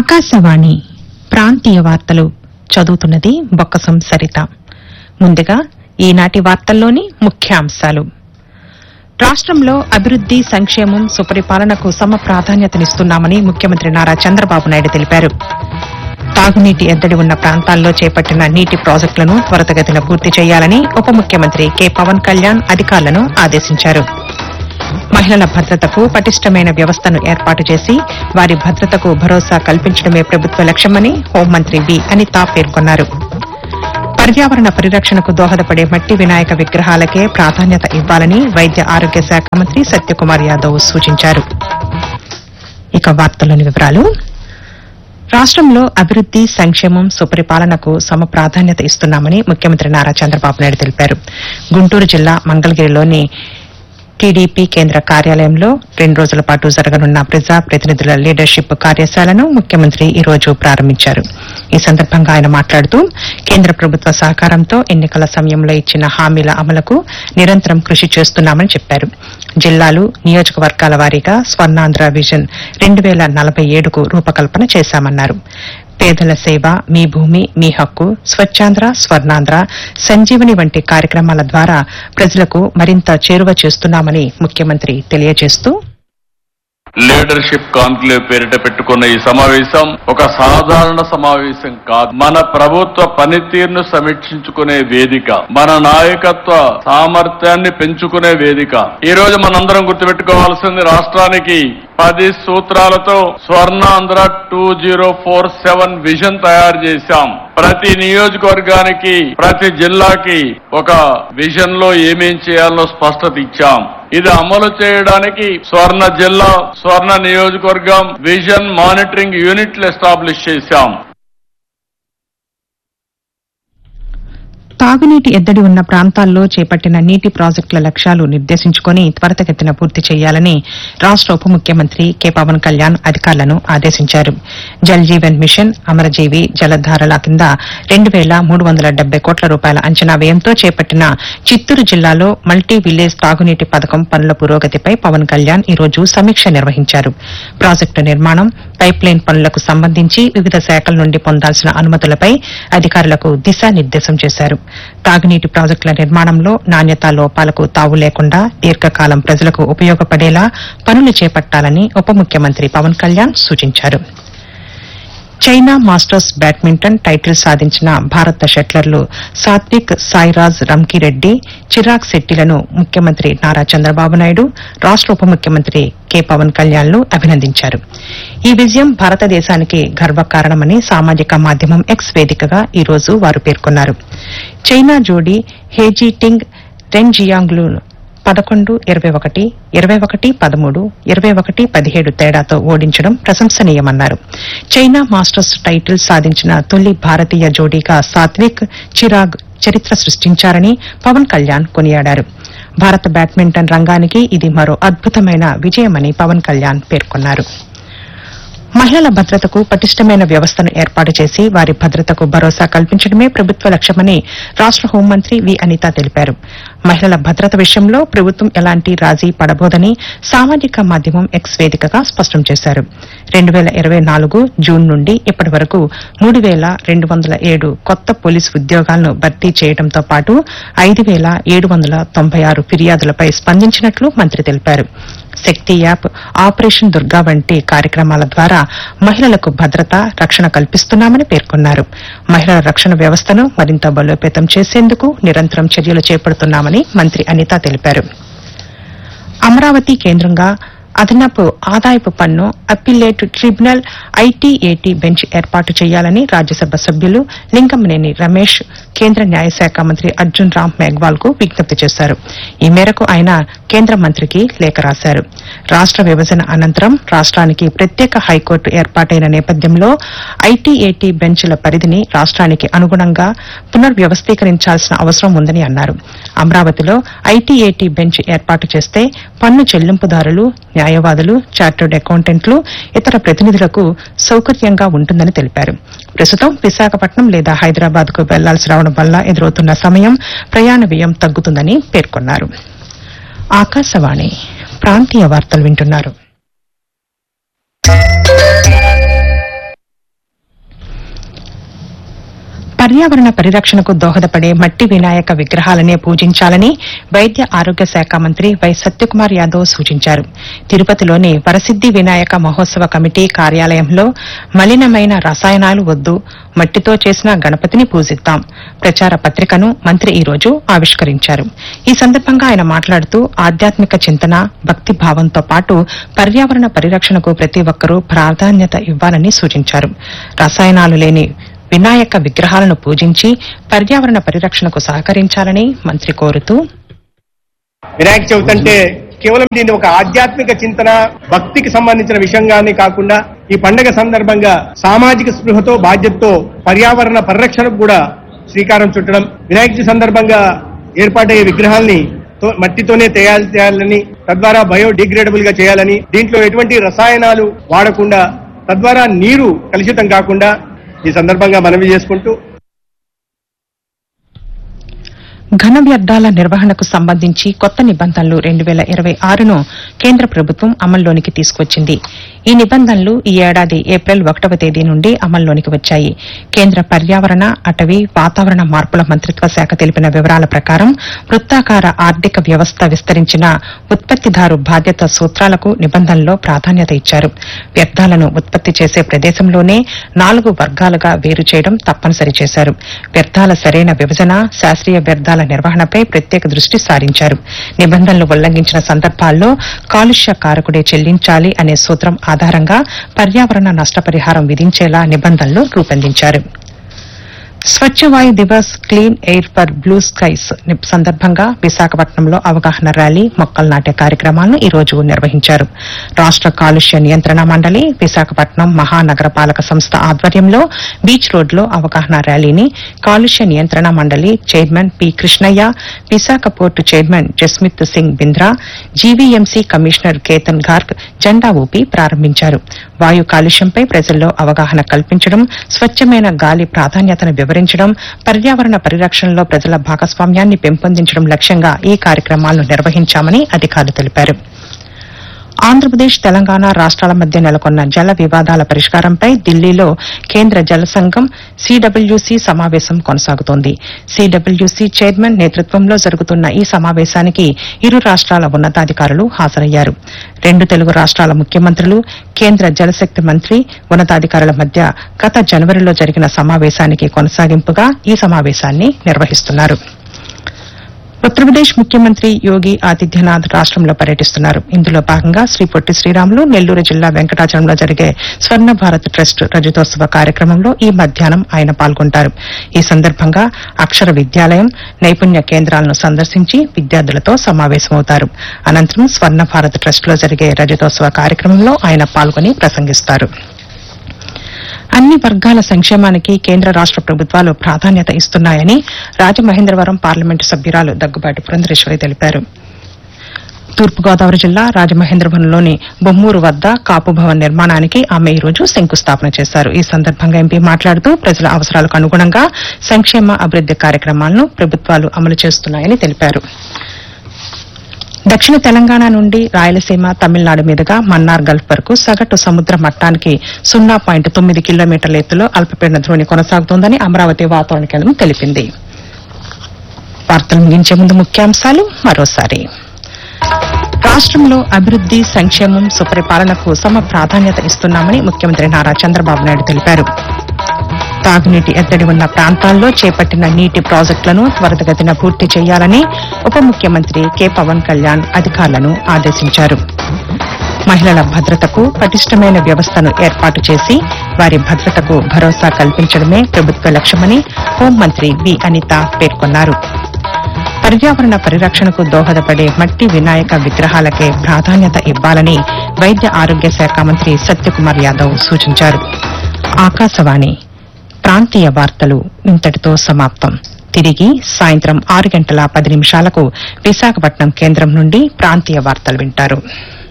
ఆకాశవాణి ప్రాంతీయ వార్తలు చదువుతున్నది బొక్కసం సరిత ముందుగా ఈనాటి వార్తల్లోని ముఖ్యాంశాలు రాష్ట్రంలో అభివృద్ది సంక్షేమం సుపరిపాలనకు సమ ప్రాధాన్యతనిస్తున్నామని ముఖ్యమంత్రి నారా చంద్రబాబు నాయుడు తెలిపారు తాగునీటి ఎద్దడి ఉన్న ప్రాంతాల్లో చేపట్టిన నీటి ప్రాజెక్టులను త్వరితగతిన పూర్తి చేయాలని ఉప ముఖ్యమంత్రి కె పవన్ కళ్యాణ్ అధికారులను ఆదేశించారు మహిళల భద్రతకు పటిష్టమైన వ్యవస్థను ఏర్పాటు చేసి వారి భద్రతకు భరోసా కల్పించడమే ప్రభుత్వ లక్ష్యమని హోంమంత్రి వి అనిత పేర్కొన్నారు పర్యావరణ పరిరక్షణకు దోహదపడే మట్టి వినాయక విగ్రహాలకే ప్రాధాన్యత ఇవ్వాలని వైద్య ఆరోగ్య శాఖ మంత్రి సత్యకుమార్ యాదవ్ సూచించారు ఇక వార్తలోని వివరాలు రాష్ట్రంలో అభివృద్ది సంక్షేమం సుపరిపాలనకు సమ ప్రాధాన్యత ఇస్తున్నామని ముఖ్యమంత్రి నారా చంద్రబాబు నాయుడు తెలిపారు గుంటూరు జిల్లా మంగళగిరిలోని టీడీపీ కేంద్ర కార్యాలయంలో రెండు రోజుల పాటు జరగనున్న ప్రజా ప్రతినిధుల లీడర్షిప్ కార్యశాలను ముఖ్యమంత్రి ఈ రోజు ప్రారంభించారు ఈ సందర్భంగా ఆయన మాట్లాడుతూ కేంద్ర ప్రభుత్వ సహకారంతో ఎన్నికల సమయంలో ఇచ్చిన హామీల అమలుకు నిరంతరం కృషి చేస్తున్నామని చెప్పారు జిల్లాలు నియోజకవర్గాల వారీగా స్వర్ణాంధ్ర విజన్ రెండు వేల నలభై ఏడుకు రూపకల్పన చేశామన్నారు పేదల సేవ మీ భూమి మీ హక్కు స్వచ్ఛాంధ్ర స్వర్ణాంధ్ర సంజీవని వంటి కార్యక్రమాల ద్వారా ప్రజలకు మరింత చేరువ చేస్తున్నామని ముఖ్యమంత్రి తెలియజేస్తూ లీడర్షిప్ కాన్క్లేవ్ పేరిట పెట్టుకున్న ఈ సమావేశం ఒక సాధారణ సమావేశం కాదు మన ప్రభుత్వ పనితీరును సమీక్షించుకునే వేదిక మన నాయకత్వ సామర్థ్యాన్ని పెంచుకునే వేదిక ఈ రోజు మనందరం గుర్తుపెట్టుకోవాల్సింది రాష్ట్రానికి పది సూత్రాలతో Swarnandhra two zero four seven vision తయారు చేశాం ప్రతి నియోజకవర్గానికి ప్రతి జిల్లాకి ఒక విజన్ లో ఏమేం చేయాలో స్పష్టత ఇచ్చాం ఇది అమలు చేయడానికి స్వర్ణ జిల్లా స్వర్ణ నియోజకవర్గం విజన్ మానిటరింగ్ యూనిట్లు ఎస్టాబ్లిష్ చేశాం తాగునీటి ఎద్దడి ఉన్న ప్రాంతాల్లో చేపట్టిన నీటి ప్రాజెక్టుల లక్ష్యాలు నిర్దేశించుకుని త్వరితగతిన పూర్తి చేయాలని రాష్ట ఉప ముఖ్యమంత్రి కె పవన్ కళ్యాణ్ అధికారులను ఆదేశించారు జల్ జీవన్ మిషన్ అమరజీవి జలధారల కింద రెండు వేల మూడు వందల డెబ్బై కోట్ల రూపాయల అంచనా వ్యయంతో చేపట్టిన చిత్తూరు జిల్లాలో మల్టీ విలేజ్ తాగునీటి పథకం పనుల పురోగతిపై పవన్ కళ్యాణ్ ఈ రోజు సమీక్ష నిర్వహించారు ప్రాజెక్టు నిర్మాణం పైప్లైన్ పనులకు సంబంధించి వివిధ శాఖల నుండి పొందాల్సిన అనుమతులపై అధికారులకు దిశానిర్దేశం చేశారు తాగునీటి ప్రాజెక్టుల నిర్మాణంలో నాణ్యతా లోపాలకు తావు లేకుండా దీర్ఘకాలం ప్రజలకు ఉపయోగపడేలా పనులు చేపట్టాలని ఉప ముఖ్యమంత్రి పవన్ కళ్యాణ్ సూచించారు చైనా మాస్టర్స్ బ్యాడ్మింటన్ టైటిల్ సాధించిన భారత షట్లర్లు సాత్విక్ సాయిరాజ్ రంకిరెడ్డి చిరాగ్ శెట్టిలను ముఖ్యమంత్రి నారా చంద్రబాబు నాయుడు రాష్ట ఉప ముఖ్యమంత్రి కె పవన్ కళ్యాణ్లు అభినందించారు ఈ విజయం భారతదేశానికి గర్వకారణమని సామాజిక మాధ్యమం ఎక్స్ వేదికగా ఈ రోజు వారు పేర్కొన్నారు చైనా జోడీ హేజీటింగ్ రెన్ జియాంగ్లు పదకొండు ఇరవై ఒకటి ఇరవై ఒకటి పదమూడు ఇరవై ఒకటి పదిహేడు తేడాతో ఓడించడం ప్రశంసనీయమన్నారు చైనా మాస్టర్స్ టైటిల్ సాధించిన తొలి భారతీయ జోడీగా సాత్విక్ చిరాగ్ చరిత్ర సృష్టించారని పవన్ కళ్యాణ్ కొనియాడారు భారత బ్యాడ్మింటన్ రంగానికి ఇది మరో అద్భుతమైన విజయమని పవన్ కళ్యాణ్ పేర్కొన్నారు మహిళల భద్రతకు పటిష్టమైన వ్యవస్థను ఏర్పాటు చేసి వారి భద్రతకు భరోసా కల్పించడమే ప్రభుత్వ లక్ష్యమని రాష్ట హోంమంత్రి వి అనిత తెలిపారు మహిళల భద్రత విషయంలో ప్రభుత్వం ఎలాంటి రాజీ పడబోదని సామాజిక మాధ్యమం ఎక్స్ వేదికగా స్పష్టం చేశారు రెండు వేల ఇరవై నాలుగు జూన్ నుండి ఇప్పటి వరకు మూడు వేల రెండు వందల ఏడు కొత్త పోలీసు ఉద్యోగాలను భర్తీ చేయడంతో పాటు ఐదు వేల ఏడు వందల తొంభై ఆరు ఫిర్యాదులపై స్పందించినట్లు మంత్రి తెలిపారు శక్తి యాప్ ఆపరేషన్ దుర్గా వంటి కార్యక్రమాల ద్వారా మహిళలకు భద్రత రక్షణ కల్పిస్తున్నామని పేర్కొన్నారు మహిళల రక్షణ వ్యవస్థను మరింత బలోపేతం చేసేందుకు నిరంతరం చర్యలు చేపడుతున్నామని మంత్రి అనిత తెలిపారు అమరావతి కేంద్రంగా అదనపు ఆదాయపు పన్ను అప్పిలేట్ ట్రిబ్యునల్ ఐటీఏటీ బెంచ్ ఏర్పాటు చేయాలని రాజ్యసభ సభ్యులు లింగంనేని రమేష్ కేంద్ర న్యాయశాఖ మంత్రి అర్జున్ రామ్ మేఘ్వాల్ కు విజ్ఞప్తి చేశారు ఈ మేరకు ఆయన కేంద్ర మంత్రికి లేఖ రాశారు రాష్ట విభజన అనంతరం రాష్ట్రానికి ప్రత్యేక హైకోర్టు ఏర్పాటైన నేపథ్యంలో ఐటీఏటీ బెంచ్ల పరిధిని రాష్ట్రానికి అనుగుణంగా పునర్వ్యవస్థీకరించాల్సిన అవసరం ఉందని అన్నారు అమరావతిలో ఐటీఏటీ బెంచ్ ఏర్పాటు చేస్తే పన్ను చెల్లింపుదారులు న్యాయవాదులు చార్టర్డ్ అకౌంటెంట్లు ఇతర ప్రతినిధులకు సౌకర్యంగా ఉంటుందని తెలిపారు ప్రస్తుతం విశాఖపట్నం లేదా హైదరాబాద్ కు వెళ్లాల్సి రావడం వల్ల ఎదురవుతున్న సమయం ప్రయాణ వ్యయం తగ్గుతుందని పేర్కొన్నారు ఆకాశవాణి ప్రాంతీయ వార్తలు వింటున్నారు పర్యావరణ పరిరక్షణకు దోహదపడే మట్టి వినాయక విగ్రహాలనే పూజించాలని వైద్య ఆరోగ్య శాఖ మంత్రి వై సత్యకుమార్ యాదవ్ సూచించారు తిరుపతిలోని వరసిద్ది వినాయక మహోత్సవ కమిటీ కార్యాలయంలో మలినమైన రసాయనాలు వద్దు మట్టితో చేసిన గణపతిని పూజిద్దాం ప్రచార పత్రికను మంత్రి ఈ రోజు ఆవిష్కరించారు ఈ సందర్భంగా ఆయన మాట్లాడుతూ ఆధ్యాత్మిక చింతన భక్తి భావంతో పాటు పర్యావరణ పరిరక్షణకు ప్రతి ఒక్కరూ ప్రాధాన్యత ఇవ్వాలని సూచించారు రసాయనాలు లేని వినాయక విగ్రహాలను పూజించి పర్యావరణ పరిరక్షణకు సహకరించాలని మంత్రి కోరుతూ వినాయక చవితి అంటే కేవలం దీన్ని ఒక ఆధ్యాత్మిక చింతన భక్తికి సంబంధించిన విషయంగానే కాకుండా ఈ పండగ సందర్భంగా సామాజిక స్పృహతో బాధ్యతతో పర్యావరణ పరిరక్షణకు కూడా శ్రీకారం చుట్టడం వినాయక చవితి సందర్భంగా ఏర్పాటయ్యే విగ్రహాల్ని తో- మట్టితోనే తయారు చేయాలని తద్వారా బయోడిగ్రేడబుల్ గా చేయాలని దీంట్లో ఎటువంటి రసాయనాలు వాడకుండా తద్వారా నీరు కలుషితం కాకుండా ఈ సందర్భంగా మనవి చేసుకుంటూ ఘన వ్యర్థాల నిర్వహణకు సంబంధించి కొత్త నిబంధనలు రెండు వేల ఇరవై ఆరును కేంద్ర ప్రభుత్వం అమల్లోనికి తీసుకొచ్చింది ఈ నిబంధనలు ఈ ఏడాది ఏప్రిల్ ఒకటవ తేదీ నుండి అమల్లోనికి వచ్చాయి కేంద్ర పర్యావరణ అటవీ వాతావరణ మార్పుల మంత్రిత్వ శాఖ తెలిపిన వివరాల ప్రకారం వృత్తాకార ఆర్థిక వ్యవస్థ విస్తరించిన ఉత్పత్తిదారు బాధ్యత సూత్రాలకు నిబంధనల్లో ప్రాధాన్యత ఇచ్చారు వ్యర్థాలను ఉత్పత్తి చేసే ప్రదేశంలోనే నాలుగు వర్గాలుగా వేరు చేయడం తప్పనిసరి చేశారు వ్యర్థాల సరైన విభజన శాస్త్రీయ వ్యర్థాల నిర్వహణపై ప్రత్యేక దృష్టి సారించారు నిబంధనలు ఉల్లంఘించిన సందర్భాల్లో కాలుష్య కారకుడే చెల్లించాలి అనే సూత్రం ఆధారంగా పర్యావరణ నష్టపరిహారం విధించేలా నిబంధనలు రూపొందించారు Swachh Vayu Divas clean air for blue skies ని- సందర్భంగా విశాఖపట్నంలో అవగాహన ర్యాలీ మొక్కలు నాటే కార్యక్రమాలను ఈ రోజు నిర్వహించారు రాష్ట కాలుష్య నియంత్రణ మండలి విశాఖపట్నం మహానగరపాలక సంస్థ ఆధ్వర్యంలో బీచ్ రోడ్లో అవగాహన ర్యాలీని కాలుష్య నియంత్రణ మండలి chairman P Krishnaiah Visakha port chairman Jasmeet Singh Bindra GVMC commissioner Ketan Garg జెండా ఊపి ప్రారంభించారు వాయు కాలుష్యంపై ప్రజల్లో అవగాహన కల్పించడం స్వచ్ఛమైన గాలి ప్రాధాన్యతను వివరించడం పర్యావరణ పరిరక్షణలో ప్రజల భాగస్వామ్యాన్ని పెంపొందించడం లక్ష్యంగా ఈ కార్యక్రమాలను నిర్వహించామని అధికారులు తెలిపారు ఆంధ్రప్రదేశ్ తెలంగాణ రాష్ట్రాల మధ్య నెలకొన్న జల వివాదాల పరిష్కారంపై ఢిల్లీలో కేంద్ర జల సంఘం సీడబ్ల్యూసీ సమావేశం కొనసాగుతోంది సీడబ్ల్యూసీ చైర్మన్ నేతృత్వంలో జరుగుతున్న ఈ సమావేశానికి ఇరు రాష్ట్రాల ఉన్నతాధికారులు హాజరయ్యారు రెండు తెలుగు రాష్ట్రాల ముఖ్యమంత్రులు కేంద్ర జలశక్తి మంత్రి ఉన్నతాధికారుల మధ్య గత జనవరిలో జరిగిన సమావేశానికి కొనసాగింపుగా ఈ సమావేశాన్ని నిర్వహిస్తున్నారు ఉత్తరప్రదేశ్ ముఖ్యమంత్రి యోగి ఆదిత్యనాథ్ రాష్ట్రంలో పర్యటిస్తున్నారు ఇందులో భాగంగా శ్రీ పొట్టి శ్రీరాములు నెల్లూరు జిల్లా వెంకటాచలంలో జరిగే స్వర్ణ భారత్ ట్రస్ట్ రజతోత్సవ కార్యక్రమంలో ఈ మధ్యాహ్నం ఆయన పాల్గొంటారు ఈ సందర్భంగా అక్షర విద్యాలయం నైపుణ్య కేంద్రాలను సందర్శించి విద్యార్థులతో సమావేశమవుతారు అనంతరం స్వర్ణ భారత్ ట్రస్ట్లో జరిగే రజతోత్సవ కార్యక్రమంలో ఆయన పాల్గొని ప్రసంగిస్తారు అన్ని వర్గాల సంక్షేమానికి కేంద్ర రాష్ట ప్రభుత్వాలు ప్రాధాన్యత ఇస్తున్నాయని రాజమహేంద్రవరం పార్లమెంటు సభ్యురాలు దగ్గుబాటి పురంధరేశ్వరి తెలిపారు తూర్పుగోదావరి జిల్లా రాజమహేంద్రవరంలోని బొమ్మూరు వద్ద కాపు భవన్ నిర్మాణానికి ఆమె ఈ రోజు శంకుస్థాపన చేశారు ఈ సందర్భంగా ఎంపీ మాట్లాడుతూ ప్రజల అవసరాలకు అనుగుణంగా సంక్షేమ అభివృద్ది కార్యక్రమాలను ప్రభుత్వాలు అమలు చేస్తున్నాయని తెలిపారు దక్షిణ తెలంగాణ నుండి రాయలసీమ తమిళనాడు మీదుగా మన్నార్ గల్ఫ్ వరకు సగటు సముద్ర మట్టానికి సున్నా పాయింట్ తొమ్మిది కిలోమీటర్ల ఎత్తులో అల్పపీడన ద్రోణి కొనసాగుతోందని అమరావతి వాతావరణ కేంద్రం తెలిపింది వార్తలు ముగించే ముందు ముఖ్యాంశాలు మరోసారి రాష్ట్రంలో అభివృద్ది సంక్షేమం సుపరిపాలనకు సమ ప్రాధాన్యత ఇస్తున్నామని ముఖ్యమంత్రి నారా చంద్రబాబు నాయుడు తెలిపారు తాగునీటి ఎద్దడి ఉన్న ప్రాంతాల్లో చేపట్టిన నీటి ప్రాజెక్టులను త్వరితగతిన పూర్తి చేయాలని ఉప ముఖ్యమంత్రి కె పవన్ కళ్యాణ్ అధికారులను ఆదేశించారు మహిళల భద్రతకు పటిష్టమైన వ్యవస్థను ఏర్పాటు చేసి వారి భద్రతకు భరోసా కల్పించడమే ప్రభుత్వ లక్ష్యమని హోంమంత్రి వి అనిత పేర్కొన్నారు పర్యావరణ పరిరక్షణకు దోహదపడే మట్టి వినాయక విగ్రహాలకే ప్రాధాన్యత ఇవ్వాలని వైద్య ఆరోగ్య శాఖ మంత్రి సత్యకుమార్ యాదవ్ సూచించారు ఆకాశవాణి ప్రాంతీయ వార్తలు ఇంతటితో సమాప్తం తిరిగి సాయంత్రం ఆరు గంటల పది నిమిషాలకు విశాఖపట్నం కేంద్రం నుండి ప్రాంతీయ వార్తలు వింటారు